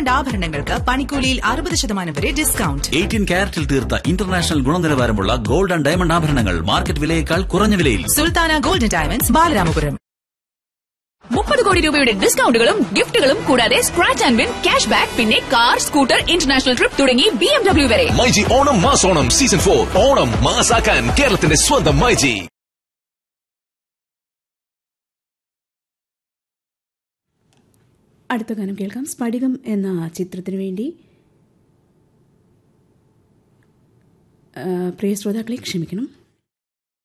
diamond ആഭരണങ്ങൾക്ക് പണിക്കൂലിയിൽ അറുപത് ശതമാനം വരെ ഡിസ്കൗണ്ട് എയ്റ്റീൻ ക്യാരറ്റിൽ തീർത്ത ഇന്റർനാഷണൽ ഗുണനിലവാരമുള്ള ഗോൾഡ് ആൻഡ് ഡയമണ്ട് ആഭരണങ്ങൾ മാർക്കറ്റ് വിലയേക്കാൾ കുറഞ്ഞ വിലയിൽ സുൽത്താന ഗോൾഡൻ ഡയമണ്ട്സ് ബാലരാമപുരം മുപ്പത് കോടി രൂപയുടെ ഡിസ്കൗണ്ടുകളും ഗിഫ്റ്റുകളും കൂടാതെ scratch and win cash back പിന്നെ കാർ സ്കൂട്ടർ ഇന്റർനാഷണൽ ട്രിപ്പ് തുടങ്ങി ബി എം ഡബ്ല്യു വരെ മൈജി ഓണം മാസോണം സീസൺ ഫോർ ഓണം മാസാക്കാൻ കേരളത്തിന്റെ സ്വന്തം മൈജി അടുത്ത ഗാനം കേൾക്കാം സ്ഫടികം എന്ന ചിത്രത്തിനു വേണ്ടി ആ, പ്രിയ ശ്രോതാക്കളെ ക്ഷമിക്കണം